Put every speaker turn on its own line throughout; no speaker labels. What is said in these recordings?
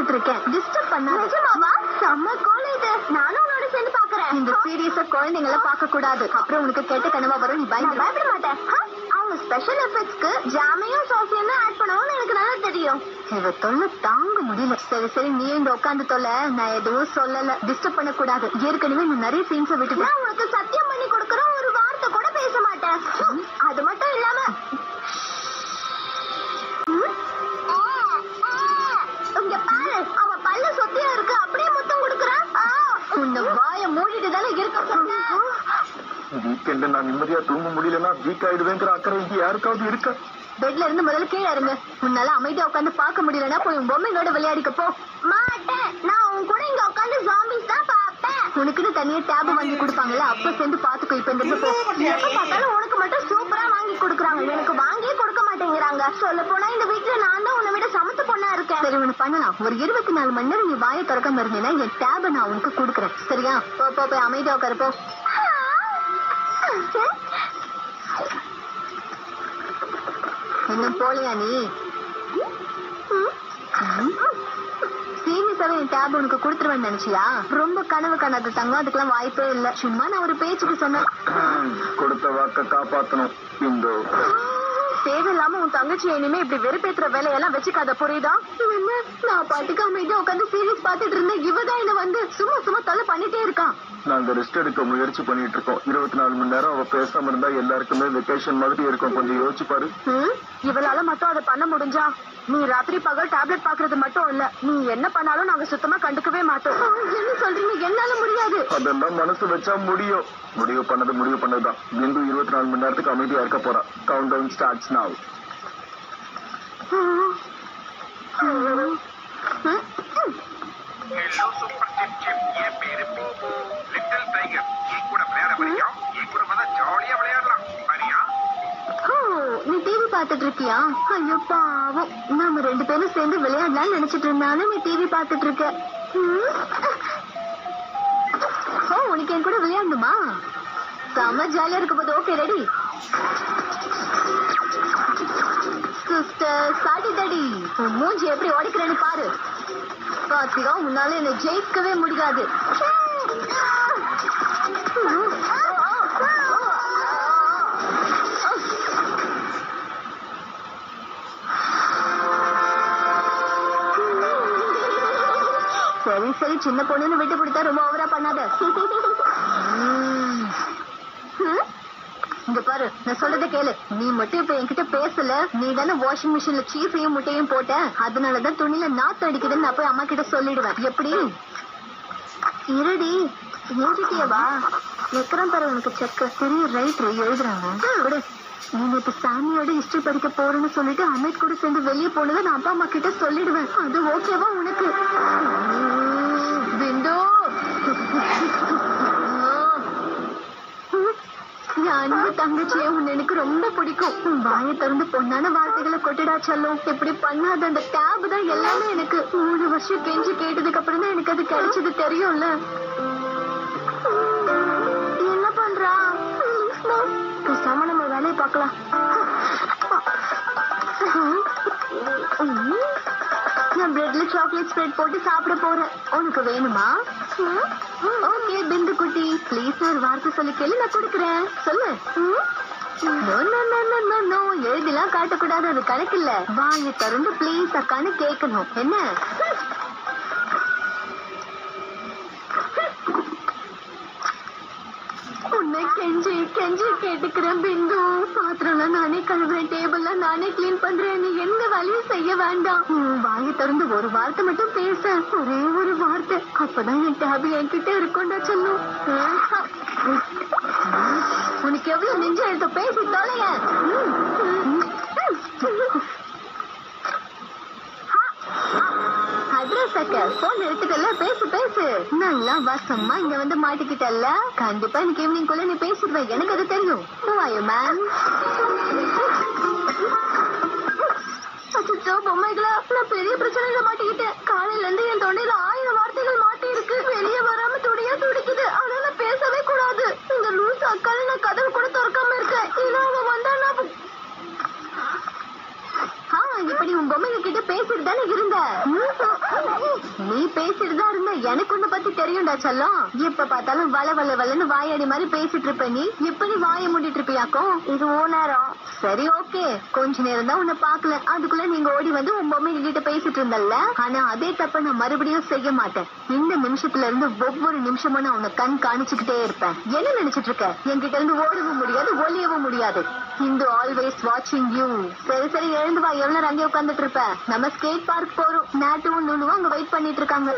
பார்த்துட்டு இருக்கேன் டிஸ்டர்ப் பண்ணாத நிஜமாவா செம்ம கோல இது நானும் உன்னோட சேர்ந்து பாக்குறேன் இந்த சீரியஸா குழந்தைங்கள பார்க்க கூடாது அப்புறம் உனக்கு கெட்ட கனவா வரும் நீ பயந்து பயப்பட மாட்டேன் ஹ? அவங்க ஸ்பெஷல் எஃபெக்ட்ஸ்க்கு ஜாமையும் சோஃபியும் ஆட் பண்ணுவோம்னு எனக்கு நல்லா தெரியும் இவ தொல்லை தாங்க முடியல சரி சரி நீ இங்க உட்காந்து தொல்ல நான் எதுவும் சொல்லல டிஸ்டர்ப் பண்ண கூடாது ஏற்கனவே நீ நிறைய சீன்ஸ் விட்டு நான் உனக்கு சத்தியம் பண்ணி கொடுக்கற ஒரு வார்த்தை கூட பேச மாட்டேன் அது மட்டும் இல்லாம ம்? இங்க பாரு அவ பல்ல சொத்தியா இருக்கு அப்படியே முத்தம் கொடுக்கறான் உன்னை வாய மூடிட்டு தானே இருக்க சொன்ன
வீக்கெண்ட் நான் நிம்மதியா தூங்க முடியலன்னா வீக் ஆயிடுவேங்கிற அக்கறை இங்க யாருக்காவது இருக்கா
பெட்ல இருந்து முதல்ல கீழே இருங்க உன்னால அமைதியா உட்காந்து பார்க்க முடியலன்னா போய் உன் பொம்மைகளோட விளையாடிக்க போ மாட்டேன் நான் உன் கூட இங்க உட்காந்து ஜாம்பிஸ் தான் பாப்பேன் உனக்குன்னு தனியா டேப் வாங்கி கொடுப்பாங்கல்ல அப்ப சேர்ந்து பாத்துக்கோ இப்ப இந்த போ எப்ப பார்த்தாலும் உனக்கு மட்டும் சூப்பரா வாங்கி கொடுக்குறாங்க எனக்கு வாங்கியே கொடுக்க மாட்டேங்கிறாங்க சொல்ல போனா இந்த வீட்டுல நான் தான் உன்னை விட சமத்து பொண்ணா இருக்கேன் சரி உனக்கு பண்ணலாம் ஒரு இருபத்தி நாலு மணி நேரம் நீ வாயை திறக்காம இருந்தீங்கன்னா என் டேப நான் உனக்கு கொடுக்குறேன் சரியா போ போ போய் அமைதியா உட்காரு போ இன்னும் போலியா நீ சீரியஸாவே என் டேப் உனக்கு கொடுத்துருவேன்னு நினைச்சியா ரொம்ப கனவு காணாத தங்கம் அதுக்கெல்லாம் வாய்ப்பே இல்ல சும்மா நான் ஒரு பேச்சுக்கு சொன்னேன்
கொடுத்த வாக்க காப்பாத்தணும் இந்த
தேவையில்லாம உன் தங்கச்சி இனிமே இப்படி வெறுப்பேத்துற வேலையெல்லாம் வச்சுக்காத புரியுதா என்ன நான் பாட்டுக்கு அமைதியா உட்காந்து சீரியஸ் பாத்துட்டு இருந்தேன் இவதான் என்ன வந்து சும்மா சும்மா தொலை பண்ணிட்டே இருக்கான்
நாங்க ரெஸ்ட் எடுக்க முயற்சி பண்ணிட்டு இருக்கோம் இருபத்தி நாலு மணி நேரம் அவ பேசாம இருந்தா எல்லாருக்குமே வெக்கேஷன் மாதிரி இருக்கும் கொஞ்சம் யோசிச்சு பாரு
ம்? இவளால மட்டும் அதை பண்ண முடிஞ்சா நீ ராத்திரி பகல் டேப்லெட் பாக்குறது மட்டும் இல்ல நீ என்ன பண்ணாலும் நாங்க சுத்தமா கண்டுக்கவே மாட்டோம் என்ன சொல்றீங்க என்னால முடியாது
அதெல்லாம் மனசு வச்சா முடியும் முடிவு பண்ணது முடிவு பண்ணதுதான் பிந்து இருபத்தி நாலு மணி நேரத்துக்கு அமைதியா இருக்க போறா count down starts now
hello super chip chip என் பேரு பிங்கு லிட்டில் டைகர் என் கூட விளையாட வரியா என் கூட வந்தா ஜாலியா விளையாடலாம் வரியா
ஓ, நீ டிவி பாத்துட்டு இருக்கியா ஐயோ பாவம் நாம ரெண்டு பேரும் சேர்ந்து விளையாடலாம்னு நினைச்சிட்டு இருந்தாலும் நீ டிவி பாத்துட்டு இருக்க ம். ஓ உனக்கு என் கூட விளையாடணுமா செம ஜாலியா இருக்க போது ஓகே ரெடி சிஸ்டர் சாடி தடி உன் மூஞ்சி எப்படி உடைக்கிறேன்னு பாரு பாத்தியா உன்னால என்ன ஜெயிக்கவே முடியாது சரி சரி சின்ன பொண்ணுன்னு விட்டு கொடுத்தா ரொம்ப ஓவரா பண்ணாத ம். ம்? இங்க பாரு நான் சொல்றத கேளு நீ மட்டும் இப்ப என்கிட்ட பேசல நீ தானே வாஷிங் மிஷின்ல சீஸையும் முட்டையும் போட்ட அதனாலதான் துணியில நாத்து அடிக்குதுன்னு நான் போய் அம்மா கிட்ட சொல்லிடுவேன் எப்படி இருடி எழுதிட்டியவா எக்கறம் பாரு உனக்கு செக் சரி ரைட் எழுதுறாங்க விடு நீ இப்ப சாமியோட ஹிஸ்டரி படிக்க போறேன்னு சொல்லிட்டு அமித் கூட சேர்ந்து வெளியே போனதை நான் அப்பா அம்மா கிட்ட சொல்லிடுவேன் அது ஓகேவா உனக்கு பிந்து என் அன்பு தங்கச்சியே உன்னை எனக்கு ரொம்ப பிடிக்கும் உன் வாயை திறந்து பொண்ணான வார்த்தைகளை கொட்டிடா செல்லும் இப்படி பண்ணாத அந்த டேப் தான் எல்லாமே எனக்கு மூணு வருஷம் கெஞ்சி கேட்டதுக்கு அப்புறம் தான் எனக்கு அது கிடைச்சது தெரியும்ல என்ன பண்றா பேசாம நம்ம வேலையை பார்க்கலாம் நான் பிரெட்ல சாக்லேட் ஸ்ப்ரெட் போட்டு சாப்பிட போறேன் உனக்கு வேணுமா ஓகே பிந்து குட்டி ப்ளீஸ் ஒரு வார்த்தை சொல்லி கேளு நான் கொடுக்குறேன் சொல்லு no no no no no no எழுதிலாம் காட்டக்கூடாது அது கணக்கில்ல வாயை திறந்து ப்ளீஸ் அக்கான்னு கேட்கணும் என்ன உன்னை கெஞ்சி கெஞ்சி கேட்டுக்கிறேன் பிந்து பாத்திரம்லாம் நானே கழுவுறேன் டேபிள்லாம் நானே கிளீன் பண்றேன் நீ எந்த வேலையும் செய்ய வேண்டாம் உன் வாயை திறந்து ஒரு வார்த்தை மட்டும் பேச ஒரே ஒரு வார்த்தை அப்பதான் என் டேப் என்கிட்ட இருக்கும்டா சொல்லும் உனக்கு எவ்வளவு நெஞ்சு எழுத்த பேசி தொலைய அட்ரஸ் அக்க போன் எடுத்துக்கல பேசு பேசு நல்லா வசமா இங்க வந்து மாட்டிக்கிட்டல்ல கண்டிப்பா இன்னைக்கு ஈவினிங் குள்ள நீ பேசிடுவ எனக்கு அது தெரியும் வாயு மேம் அச்சோ பொம்மைகளா நான் பெரிய பிரச்சனையில மாட்டிக்கிட்டேன் காலையில இருந்து என் தொண்டையில ஆயிரம் வார்த்தைகள் மாட்டி இருக்கு வெளியே வராம துடியா துடிக்குது அதனால பேசவே கூடாது இந்த லூஸ் அக்கால நான் கதவு கூட திறக்காம இருக்கேன் இல்ல அவன் வந்தா நான் ஆ இப்படி உன் பொம்மைங்க கிட்ட பேசிட்டு தானே இருந்த நீ பேசிட்டு தான் இருந்த எனக்கு உன்னை பத்தி தெரியும்டா செல்லம் எப்ப பார்த்தாலும் வள வள வளன்னு வாயாடி மாதிரி பேசிட்டு இருப்ப நீ இப்ப நீ வாய மூடிட்டு இருப்பியாக்கும் இது ஓ நேரம் சரி ஓகே கொஞ்ச நேரம் தான் உன்னை பாக்கல அதுக்குள்ள நீங்க ஓடி வந்து உன் பொம்மை கிட்ட பேசிட்டு இருந்தல்ல ஆனா அதே தப்ப நான் மறுபடியும் செய்ய மாட்டேன் இந்த நிமிஷத்துல இருந்து ஒவ்வொரு நிமிஷமும் நான் உன்னை கண் காணிச்சுக்கிட்டே இருப்பேன் என்ன நினைச்சிட்டு இருக்க என்கிட்ட இருந்து ஓடவும் முடியாது ஒளியவும் முடியாது இந்து ஆல்வேஸ் வாட்சிங் யூ சரி சரி எழுந்து வா எவ்வளவு நேரம் அங்கே உட்காந்துட்டு இருப்ப நம்ம ஸ்கேட் பார்க் போறோம் நாட்டுவும் நுணுவும் அங்க வெயிட் பண்ணிட்டு இருக்காங்க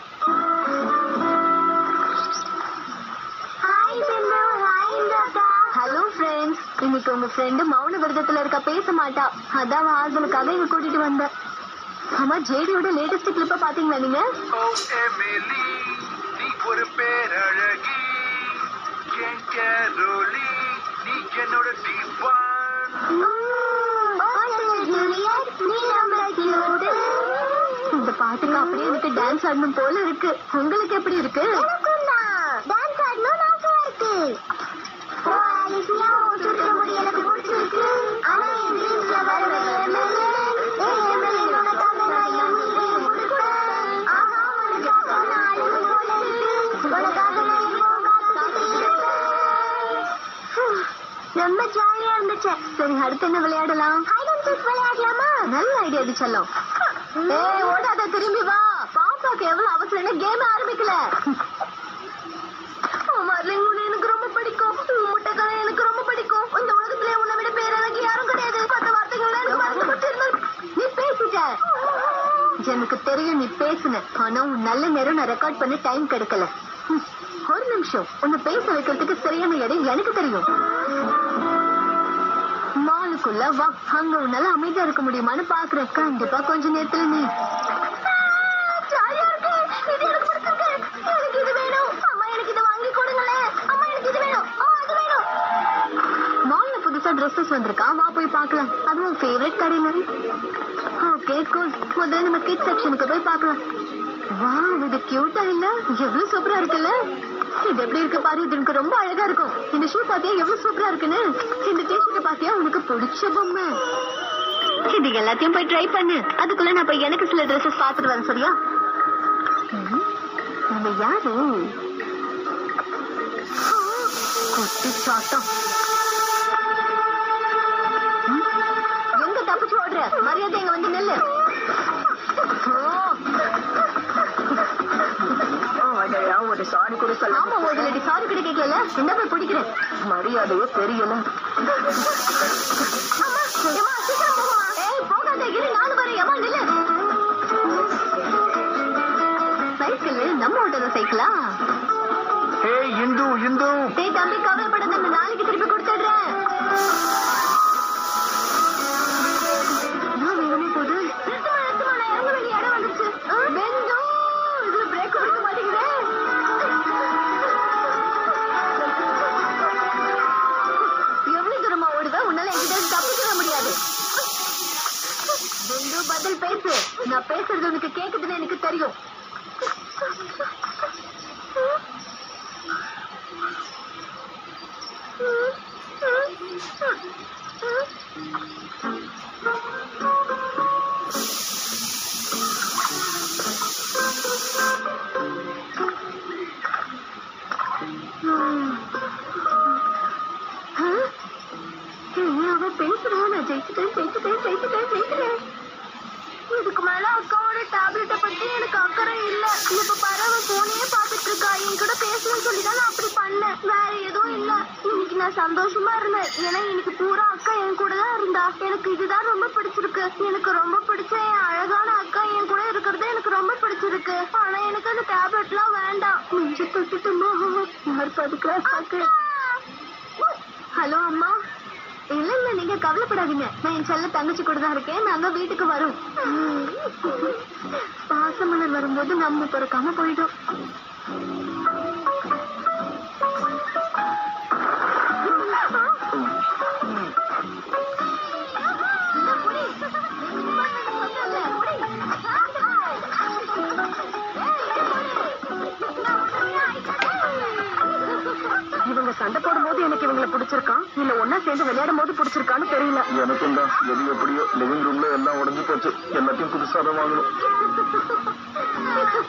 ஹலோ ஃப்ரெண்ட்ஸ் இன்னைக்கு உங்க ஃப்ரெண்டு மௌன விரதத்துல இருக்க பேச மாட்டா அதான் ஆறுதலுக்காக இங்க கூட்டிட்டு வந்தேன் ஆமா ஜேடியோட லேட்டஸ்ட் கிளிப்ப பாத்தீங்களா நீங்க
ஓ எமிலி நீ ஒரு பேரழகி என் கேரோலி நீ என்னோட டிவான்
இந்த பாட்டுக்கு அப்படியே எனக்கு டான்ஸ் ஆடணும் போல இருக்கு உங்களுக்கு எப்படி இருக்கு டான்ஸ் ஆடணும் ஆசையா இருக்கு ஓ அலிசியா ஓ சுற்ற முடி எனக்கு பிடிச்சிருக்கு ஆனா என் ட்ரீம்ஸ்ல வர எம்எல்ஏ ஏ எம்எல்ஏ உனக்காக நான் என் உயிரை கொடுப்பேன் ஆஹா உனக்காக நான் அழுது போல இருக்கு உனக்காக நான் எப்போ காத்துக்கிட்டு இருப்பேன் ரொம்ப ஜாலியா இருந்துச்சு சரி அடுத்து என்ன விளையாடலாம் ஹைட் அண்ட் சீக் விளையாடலாமா நல்ல ஐடியா இது செல்லம் ஏய் ஓடாத திரும்பி வா பாப்பாக்கு எவ்வளவு அவசரம் கேம் ஆரம்பிக்கல மர்லிங் உன்னை எனக்கு ரொம்ப பிடிக்கும் உன் முட்டைக்கதை எனக்கு ரொம்ப பிடிக்கும் இந்த உலகத்திலே உன்னை விட பேரழகி யாரும் கிடையாது பத்து வார்த்தைகள் எனக்கு மறந்துபட்டு இருந்தால் நீ பேசிட்ட எனக்கு தெரியும் நீ பேசுன ஆனா உன் நல்ல நேரம் நான் ரெக்கார்ட் பண்ண டைம் கிடைக்கல ம், ஒரு நிமிஷம் உன்னை பேச வைக்கிறதுக்கு சரியான இடம் எனக்கு தெரியும் மாலுக்குள்ள வா அங்க உன்னால அமைதியா இருக்க முடியுமான்னு பாக்குறேன் கண்டிப்பா கொஞ்ச நேரத்துல நீ ஜாலியா இருக்கு. இது எனக்கு பிடிச்சிருக்கு. எனக்கு இது வேணும். அம்மா, எனக்கு இதை வாங்கி கொடுங்களேன். அம்மா, எனக்கு இது வேணும். அம்மா, அது வேணும். மால்ல புதுசா ட்ரெஸ்ஸஸ் வந்திருக்கா வா போய் பார்க்கலாம் அதுவும் ஃபேவரட் கடையில ஓகே கூல் முதல்ல நம்ம கிட் செக்ஷனுக்கு போய் பார்க்கலாம் வா இது கியூட்டா இல்ல எவ்வளவு சூப்பரா இருக்குல்ல இது எப்படி இருக்கு பாரு இது எனக்கு ரொம்ப அழகா இருக்கும் இந்த ஷூ பாத்தியா எவ்வளவு சூப்பரா இருக்குன்னு இந்த டிஷர்ட் பாத்தியா உனக்கு பிடிச்ச பொம்மை இது எல்லாத்தையும் போய் ட்ரை பண்ணு அதுக்குள்ள நான் போய் எனக்கு சில ட்ரெஸ்ஸஸ் பார்த்துட்டு வரேன் சரியா ம், நம்ம யாரு குட்டி சாட்டம் ம், எங்க தப்பிச்சு ஓடுற மரியாதை இங்க வந்து நெல்லு
ஒரு சாரி கூட சொல்ல
ஆமா ஒரு லடி சாரி கூட கேட்கல என்ன போய் பிடிக்கிறேன்
மரியாதையே தெரியல
அம்மா, ஏம்மா, சீக்கிரம் போங்கம்மா. ஏய், போகாத, இரு, நானும் வரேன். ஏம்மா, நில்லு. சைக்கிள் நம்ம ஓட்டுற சைக்கிளா
ஹே இந்து இந்து
டேய் தம்பி கவலைப்படாத நான் நாளைக்கு திருப்பி கொடுத்துடுறேன் என்ன வேகமா போகுது? நிறுத்துமா, நிறுத்துமா, நான் இறங்க வேண்டிய இடம் வந்துருச்சு. வெந்து, இதுல brake பிடிக்க மாட்டேங்குதே. எவ்வளவு தூரமா ஓடுவ? உன்னால என்கிட்ட இருந்து தப்பிக்கவே முடியாது வெந்து, பதில் பேசு நான் பேசுறது உனக்கு கேக்குதுன்னு எனக்கு தெரியும் அவ பேசுறா நான் ஜெயிச்சுட்டேன் ஜெயிச்சுட்டேன் ஜெயிச்சுட்டேன் ஜெயிச்சுட்டேன் இதுக்கு மேல அக்காவோட டேப்லெட்ட பத்தி எனக்கு அக்கறை இல்ல இப்ப பறவ போனே பாத்துட்டு இருக்கா என் கூட பேசணும்னு சொல்லி தான் நான் அப்படி பண்ணேன் வேற எதுவும் இல்ல இன்னைக்கு நான் சந்தோஷமா இருந்தேன் ஏன்னா இன்னைக்கு பூரா அக்கா என் கூட தான் இருந்தா எனக்கு இதுதான் ரொம்ப பிடிச்சிருக்கு எனக்கு ரொம்ப பிடிச்ச என் அழகான அக்கா என் கூட இருக்கிறது எனக்கு ரொம்ப பிடிச்சிருக்கு ஆனா எனக்கு அந்த டேப்லெட்லாம் வேண்டாம் நெஞ்சு தொட்டுட்டுமா யார் பதுக்குறா அக்காக்கு ஹலோ அம்மா இல்ல இல்ல நீங்க கவலைப்படாதீங்க நான் என் செல்ல தங்கச்சி கூட தான் இருக்கேன் நாங்க வீட்டுக்கு வரோம் பாசமலர் வரும்போது நம்ம பிறக்காம போயிடும்
இவங்க சண்டை போடும்போது எனக்கு இவங்களை பிடிச்சிருக்கான் இல்ல ஒன்னா சேர்ந்து விளையாடும் போது பிடிச்சிருக்கான்னு தெரியல எனக்கும் தான் எது எப்படியோ லிவிங் ரூம்ல எல்லாம் உடஞ்சு போச்சு எல்லாத்தையும் புதுசா தான் வாங்கணும்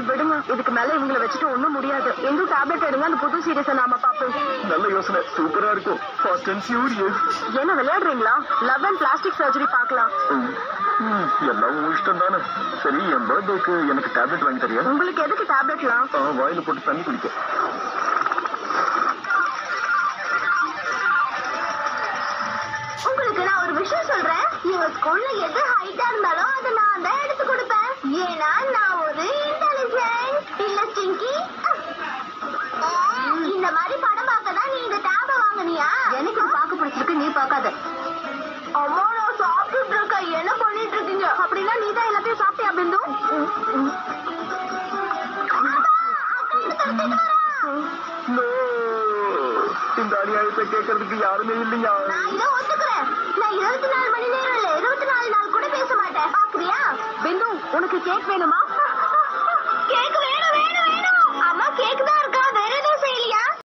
சரி விடுங்க இதுக்கு மேல இவங்கள வச்சுட்டு ஒண்ணும் முடியாது எங்க டேப்லெட் எடுங்க அந்த புது சீரியஸை நாம பாப்போம்
நல்ல யோசனை சூப்பரா இருக்கும் ஃபாஸ்ட் அண்ட் ஃபியூரியஸ்
என்ன விளையாடுறீங்களா லவ் அண்ட் பிளாஸ்டிக் சர்ஜரி பார்க்கலாம்
எல்லாம் உன் இஷ்டம் தானே சரி என் பர்த்டேக்கு எனக்கு டேப்லெட் வாங்கி தரியா
உங்களுக்கு எதுக்கு டேப்லெட்லாம்
ஆ, வாயில போட்டு தண்ணி குடிக்க
உங்களுக்கு நான் ஒரு விஷயம் சொல்றேன் எங்க ஸ்கூல்ல எது ஹைட்டா இருந்தாலும் அதை நான் தான் எடுத்து கொடுப்பேன் ஏன்னா நான் ஒரு இன்டெலிஜென்ட் இல்ல ஸ்டிங்கி இந்த மாதிரி படம் பார்க்க தான் நீ இந்த டேப வாங்குனியா எனக்கு இது பார்க்க பிடிச்சிருக்கு நீ பார்க்காத அம்மா நான் சாப்பிட்டுட்டு இருக்கேன் என்ன பண்ணிட்டு இருக்கீங்க அப்படின்னா நீ தான் எல்லாத்தையும் சாப்பிட்டியா பிந்து
No. இந்த அநியாயத்தை கேட்கறதுக்கு யாருமே இல்லையா
நான் இதை ஒத்துக்கிறேன் நான் இருபத்தி நாலு மணி நேரம் இல்ல இருபத்தி நாலு நாள் கூட பேச மாட்டேன் பாக்குறியா பிந்து உனக்கு கேக் வேணுமா கேக் வேணும் வேணும் வேணும் அம்மா கேக் தான் இருக்கா